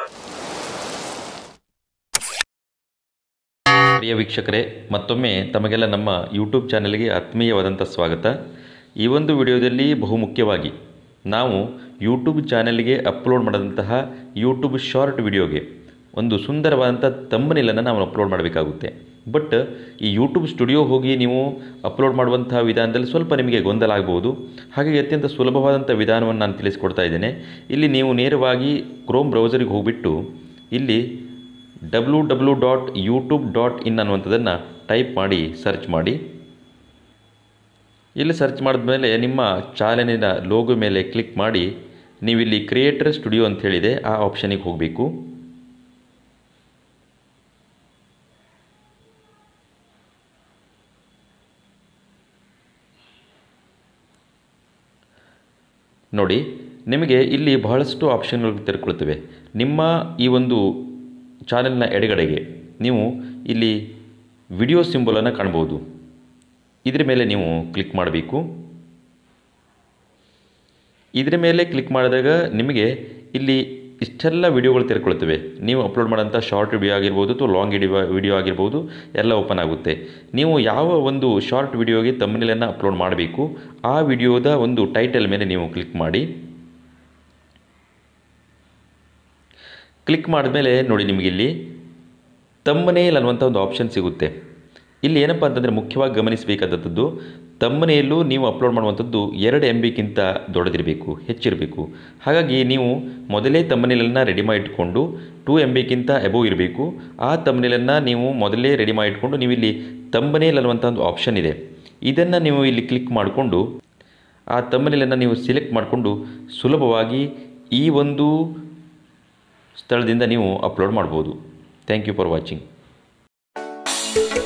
ಪ್ರಿಯ ವೀಕ್ಷಕರೇ ಮತ್ತೊಮ್ಮೆ ತಮಗೆಲ್ಲ ನಮ್ಮ ಯೂಟ್ಯೂಬ್ ಚಾನಲ್ಗೆ ಆತ್ಮೀಯವಾದಂಥ ಸ್ವಾಗತ ಈ ಒಂದು ವಿಡಿಯೋದಲ್ಲಿ ಬಹುಮುಖ್ಯವಾಗಿ ನಾವು ಯೂಟ್ಯೂಬ್ ಚಾನಲ್ಗೆ ಅಪ್ಲೋಡ್ ಮಾಡಿದಂತಹ ಯೂಟ್ಯೂಬ್ ಶಾರ್ಟ್ ವಿಡಿಯೋಗೆ ಒಂದು ಸುಂದರವಾದಂಥ ತಮ್ಮನಿಲನ್ನು ನಾವು ಅಪ್ಲೋಡ್ ಮಾಡಬೇಕಾಗುತ್ತೆ ಬಟ್ ಈ ಯೂಟ್ಯೂಬ್ ಸ್ಟುಡಿಯೋ ಹೋಗಿ ನೀವು ಅಪ್ಲೋಡ್ ಮಾಡುವಂತಹ ವಿಧಾನದಲ್ಲಿ ಸ್ವಲ್ಪ ನಿಮಗೆ ಗೊಂದಲ ಆಗ್ಬೋದು ಹಾಗಾಗಿ ಅತ್ಯಂತ ಸುಲಭವಾದಂಥ ವಿಧಾನವನ್ನು ನಾನು ತಿಳಿಸ್ಕೊಡ್ತಾ ಇದ್ದೇನೆ ಇಲ್ಲಿ ನೀವು ನೇರವಾಗಿ ಕ್ರೋಮ್ ಬ್ರೌಸರಿಗೆ ಹೋಗಿಬಿಟ್ಟು ಇಲ್ಲಿ W W dot YouTube dot in ಅನ್ನುವಂಥದ್ದನ್ನು ಟೈಪ್ ಮಾಡಿ ಸರ್ಚ್ ಮಾಡಿ ಇಲ್ಲಿ ಸರ್ಚ್ ಮಾಡಿದ್ಮೇಲೆ ನಿಮ್ಮ ಚಾನಲಿನ ಲೋಗೋ ಮೇಲೆ ಕ್ಲಿಕ್ ಮಾಡಿ ನೀವಿಲ್ಲಿ ಕ್ರಿಯೇಟರ್ ಸ್ಟುಡಿಯೋ ಅಂತ ಹೇಳಿದೆ ಆ ಆಪ್ಷನಿಗೆ ಹೋಗಬೇಕು ನೋಡಿ ನಿಮಗೆ ಇಲ್ಲಿ ಬಹಳಷ್ಟು ಆಪ್ಷನ್ಗಳು ತೆರೆದುಕೊಳ್ತವೆ ನಿಮ್ಮ ಈ ಒಂದು ಚಾನೆಲ್ನ ಎಡಗಡೆಗೆ ನೀವು ಇಲ್ಲಿ ವಿಡಿಯೋ ಸಿಂಬಲನ್ನು ಕಾಣ್ಬೋದು ಇದರ ಮೇಲೆ ನೀವು ಕ್ಲಿಕ್ ಮಾಡಬೇಕು ಇದರ ಮೇಲೆ ಕ್ಲಿಕ್ ಮಾಡಿದಾಗ ನಿಮಗೆ ಇಲ್ಲಿ ಇಷ್ಟೆಲ್ಲ ವಿಡಿಯೋಗಳು ತೆರೆದುಕೊಳ್ತವೆ ನೀವು ಅಪ್ಲೋಡ್ ಮಾಡೋಂಥ ಶಾರ್ಟ್ ವಿಡಿಯೋ ಆಗಿರ್ಬೋದು ಅಥವಾ ಲಾಂಗ್ ವಿಡಿಯೋ ವಿಡಿಯೋ ಆಗಿರ್ಬೋದು ಎಲ್ಲ ಓಪನ್ ಆಗುತ್ತೆ ನೀವು ಯಾವ ಒಂದು ಶಾರ್ಟ್ ವಿಡಿಯೋಗೆ ತಮ್ಮನೇಲನ್ನು ಅಪ್ಲೋಡ್ ಮಾಡಬೇಕು ಆ ವಿಡಿಯೋದ ಒಂದು ಟೈಟಲ್ ಮೇಲೆ ನೀವು ಕ್ಲಿಕ್ ಮಾಡಿ ಕ್ಲಿಕ್ ಮಾಡಿದ್ಮೇಲೆ ನೋಡಿ ನಿಮಗಿಲ್ಲಿ ತಮ್ಮನೇಲ್ ಅನ್ನುವಂಥ ಒಂದು ಆಪ್ಷನ್ ಸಿಗುತ್ತೆ ಇಲ್ಲಿ ಏನಪ್ಪ ಅಂತಂದರೆ ಮುಖ್ಯವಾಗಿ ಗಮನಿಸಬೇಕಾದದ್ದು ತಮ್ಮನೆಯಲ್ಲೂ ನೀವು ಅಪ್ಲೋಡ್ ಮಾಡುವಂಥದ್ದು ಎರಡು ಎಮ್ ಬಿಗಿಂತ ದೊಡ್ಡದಿರಬೇಕು ಹೆಚ್ಚಿರಬೇಕು ಹಾಗಾಗಿ ನೀವು ಮೊದಲೇ ತಮ್ಮನೇಲನ್ನು ರೆಡಿ ಮಾಡಿಟ್ಕೊಂಡು ಟೂ ಎಮ್ ಬಿಗಿಂತ ಎಬೋವ್ ಇರಬೇಕು ಆ ತಮ್ಮನೇಲನ್ನು ನೀವು ಮೊದಲೇ ರೆಡಿ ಮಾಡಿಟ್ಕೊಂಡು ನೀವು ಇಲ್ಲಿ ತಮ್ಮನೇಲ್ ಅನ್ನುವಂಥ ಒಂದು ಆಪ್ಷನ್ ಇದೆ ಇದನ್ನು ನೀವು ಇಲ್ಲಿ ಕ್ಲಿಕ್ ಮಾಡಿಕೊಂಡು ಆ ತಮ್ಮನೇಲನ್ನು ನೀವು ಸಿಲೆಕ್ಟ್ ಮಾಡಿಕೊಂಡು ಸುಲಭವಾಗಿ ಈ ಒಂದು ಸ್ಥಳದಿಂದ ನೀವು ಅಪ್ಲೋಡ್ ಮಾಡ್ಬೋದು ಥ್ಯಾಂಕ್ ಯು ಫಾರ್ ವಾಚಿಂಗ್